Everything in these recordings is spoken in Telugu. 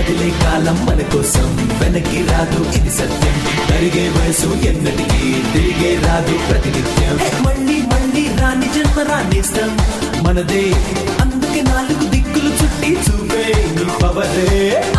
కదిలే కాలం మన కోసం వెనక్కి రాదు ఇది సత్యం తరిగే వయసు ఎన్నటికీ తిరిగే రాదు ప్రతినిత్యం మళ్ళీ మళ్ళీ రాని జన్మ రానిస్తాం మనదే అందుకే నాలుగు దిక్కులు చుట్టి చూపే నీ పవరే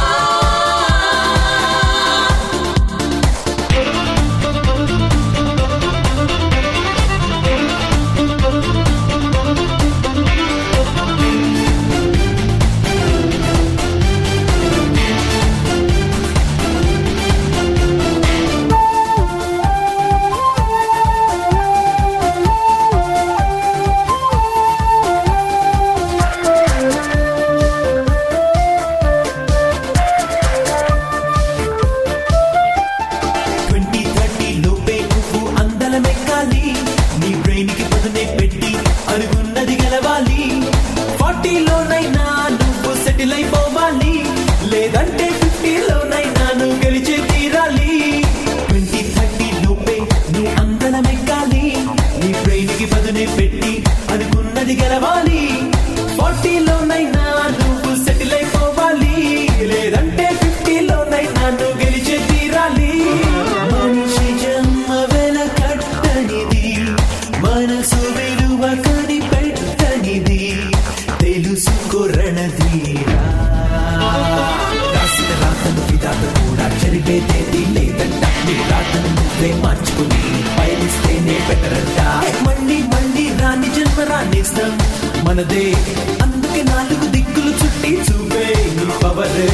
ట్వంటీ థర్టీ లోపే నువ్వు అందలమెక్కాలి నీ బ్రెయిన్ కి పదునే పెట్టి అనుకున్నది గెలవాలి ఫార్టీలోనైనా నువ్వు సెటిల్ అయిపోవాలి లేదంటే ఫిఫ్టీలోనైనా నువ్వు గెలిచే తీరాలి ట్వంటీ థర్టీ లోపే నువ్వు అందలమెక్కాలి నీ బ్రెయిన్ కి పదునే పెట్టి అనుకున్నది గెలవాలి ఫార్టీలోనైనా నువ్వు సెటిల్ అయిపోవాలి లేదంటే ఫిఫ్టీలోనైనా నువ్వు గెలిచే తీరాలి మనిషి జన్మ వెనకట్టనిది మనసు విలువ కనిపెట్టనిది తెలుసుకోరణధీరా రాసిన రాతను విధాత కూడా చెరిపేదేది లేదంట నీ రాతను నువ్వే మార్చుకుని పయనిస్తేనే బెటర్ అంట మళ్ళీ మళ్ళీ రాని జన్మ రానిస్తాం మనదే అందుకే నాలుగు దిక్కులు చుట్టి చూపే నీ పవరే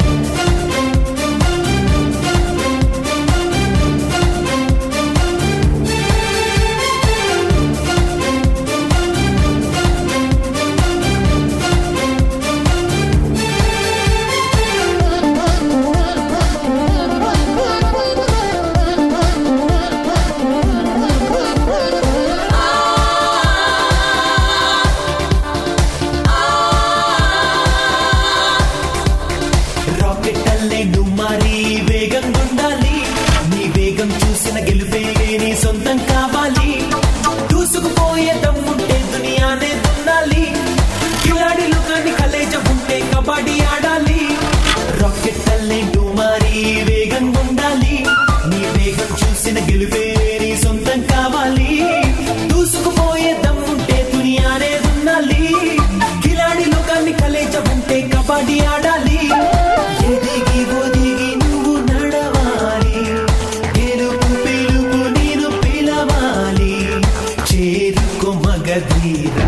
రాకెట్ అల్లే నువ్వు మారి వేగం ఉండాలి నీ వేగం చూసిన గెలుపే నీ సొంతం కావాలి దూసుకుపోయే దమ్ముంటే దునియానే దున్నాలి కిలాడిలు కాని కలేజ ఉంటే కబడ్డీ ఆడాలి రాకెట్ అల్లే నువ్వు మారి వేగం ఉండాలి నీ వేగం చూసిన గెలుపే నీ సొంతం కావాలి దూసుకుపోయే దమ్ముంటే దునియానే దున్నాలి కిలాడిలు కాని కలేజ ఉంటే కబడ్డీ ఆడాలి ఎదిగి ఒదిగి నువ్వు నడవాలి గెలుపు పిలుపు నేను పిలవాలి చేరుకో మగధీరా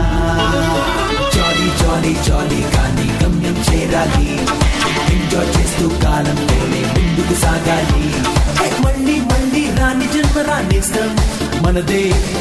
జాలీ జాలీ జాలీ కానీ గమ్యం చేరాలి ఎంజాయ్ చేస్తూ కాలంలోనే ముందుకు సాగాలి మళ్ళీ మళ్ళీ రాని జన్మ రానిస్తాం మనదే